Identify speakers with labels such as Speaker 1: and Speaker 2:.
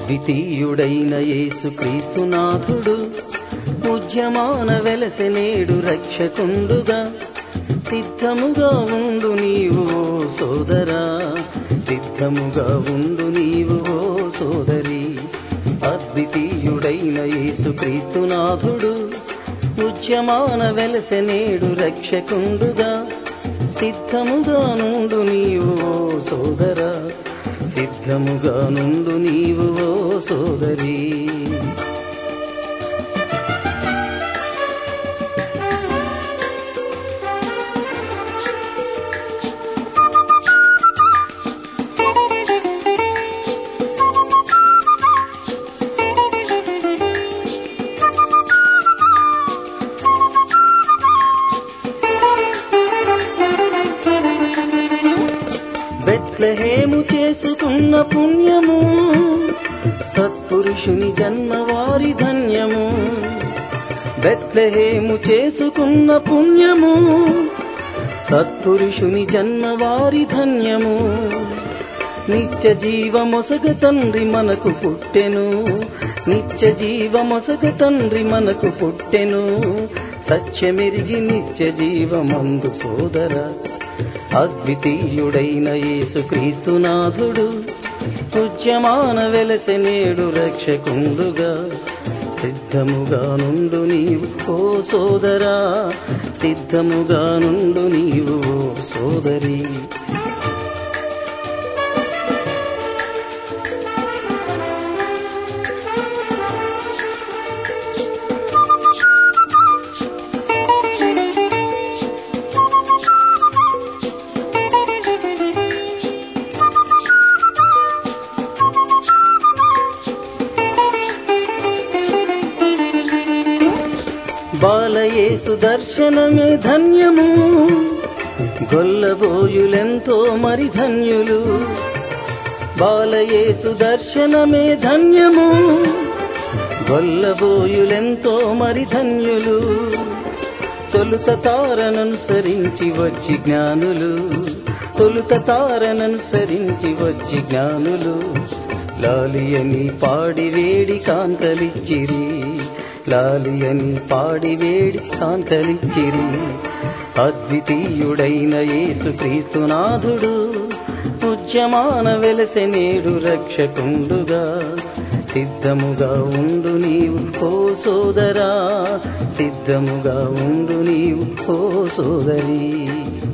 Speaker 1: అద్వితీయుడైన యేసు క్రీస్తునాథుడు ఉద్యమాన వెలసె నేడు రక్షకుండుగా సిద్ధముగా ఉండు నీవు ఓ సోదరా సిద్ధముగా ఉండు నీవు ఓ సోదరి అద్వితీయుడైన యేసు క్రీస్తునాథుడు ఉద్యమాన వెలసె నేడు రక్షకుండుగా సిద్ధముగా నుండు నీవు ఓ సోదరా సిద్ధముగా నుండు నీవు ఓ సోదరి బెత్లహేము చేసుకున్న పుణ్యము సత్పురుషుని జన్మ వారి ధన్యము బెత్లహేము చేసుకున్న పుణ్యము సత్పురుషుని జన్మ వారి ధన్యము నిత్య జీవమొసగ తండ్రి మనకు పుట్టెను నిత్య జీవమొసగ తండ్రి మనకు పుట్టెను సత్యమెరిగి నిత్య జీవమందు సోదర అద్వితీయుడైన యేసు క్రీస్తునాథుడు ఉద్యమాన వెలసె నేడు రక్షకుండుగా సిద్ధముగా నుండు నీవు ఓ సోదరా సిద్ధముగా నుండు నీవు ఓ సోదరి బాలయేసు దర్శనమే ధన్యము గొల్లబోయులెంతో మరి ధన్యులు బాలయేసు దర్శనమే ధన్యము గొల్లబోయులెంతో మరి ధన్యులు తొలుత తారననుసరించి వచ్చి జ్ఞానులు తొలుత తారననుసరించి వచ్చి జ్ఞానులు లాలి అని పాడి వేడి కాంతలిచ్చిరి లాలి అని పాడి వేడి కాంతలిచ్చిరి అద్వితీయుడైన యేసు క్రీస్తునాథుడు ఉద్యమాన వెలసె నేడు రక్షకుండుగా సిద్ధముగా ఉండు నీవు ఓ సోదరా సిద్ధముగా ఉండు నీవు ఓ సోదరి